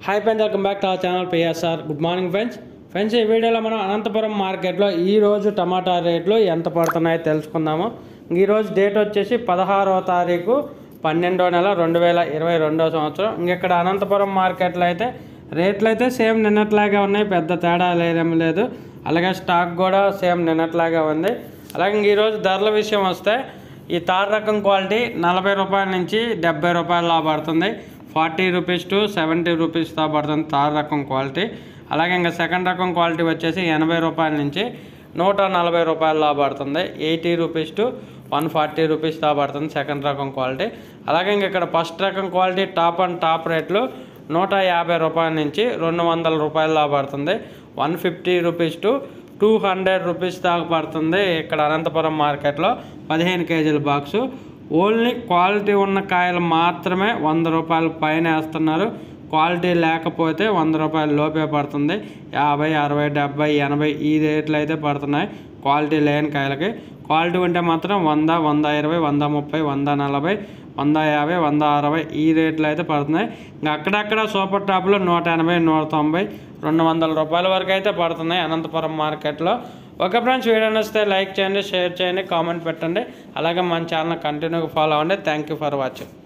hi friends welcome back to our channel PSR good morning friends friends ఈ వీడియోలో మనం అనంతపురం మార్కెట్లో ఈ రోజు టమాటా రేట్లు ఎంత పడుతున్నాయో తెలుసుకుందాము ఈ రోజు డేట్ వచ్చేసి పదహారవ తారీఖు పన్నెండో నెల రెండు వేల ఇరవై రెండో సంవత్సరం ఇంకెక్కడ అనంతపురం మార్కెట్లో అయితే రేట్లు అయితే సేమ్ నిన్నట్లాగే ఉన్నాయి పెద్ద తేడా లేదేం లేదు అలాగే స్టాక్ కూడా సేమ్ నిన్నట్లాగే ఉంది అలాగే ఈరోజు ధరల విషయం వస్తే ఈ తార్ రకం క్వాలిటీ నలభై రూపాయల నుంచి డెబ్బై రూపాయల పడుతుంది ఫార్టీ రూపీస్ టు సెవెంటీ రూపీస్తో పడుతుంది తార్ రకం క్వాలిటీ అలాగే ఇంకా సెకండ్ రకం క్వాలిటీ వచ్చేసి ఎనభై రూపాయల నుంచి నూట నలభై రూపాయల పడుతుంది eighty rupees to one forty రూపీస్తో పడుతుంది సెకండ్ రకం క్వాలిటీ అలాగే ఇంక ఇక్కడ ఫస్ట్ రకం క్వాలిటీ టాప్ అండ్ టాప్ రేట్లు నూట యాభై రూపాయల నుంచి రెండు వందల రూపాయల పడుతుంది one fifty rupees to two hundred rupees దాకా పడుతుంది ఇక్కడ అనంతపురం మార్కెట్లో పదిహేను కేజీల బాక్సు ఓన్లీ క్వాలిటీ ఉన్న కాయలు మాత్రమే వంద రూపాయల పైన వేస్తున్నారు క్వాలిటీ లేకపోతే వంద రూపాయల లోపే పడుతుంది యాభై అరవై డెబ్బై ఎనభై ఈ రేట్లు అయితే పడుతున్నాయి క్వాలిటీ లేని కాయలకి క్వాలిటీ ఉంటే మాత్రం వంద వంద ఇరవై వంద ముప్పై వంద నలభై వంద యాభై వంద అరవై ఈ రేట్లు అయితే పడుతున్నాయి ఇంకా అక్కడక్కడ సూపర్ టాప్లో నూట ఎనభై నూట తొంభై రెండు వందల రూపాయల వరకు అయితే పడుతున్నాయి అనంతపురం మార్కెట్లో ఒక ఫ్రెండ్స్ వీడియో నచ్చితే లైక్ చేయండి షేర్ చేయండి కామెంట్ పెట్టండి అలాగే మన ఛానల్ కంటిన్యూగా ఫాలో అవ్వండి థ్యాంక్ యూ ఫర్ వాచింగ్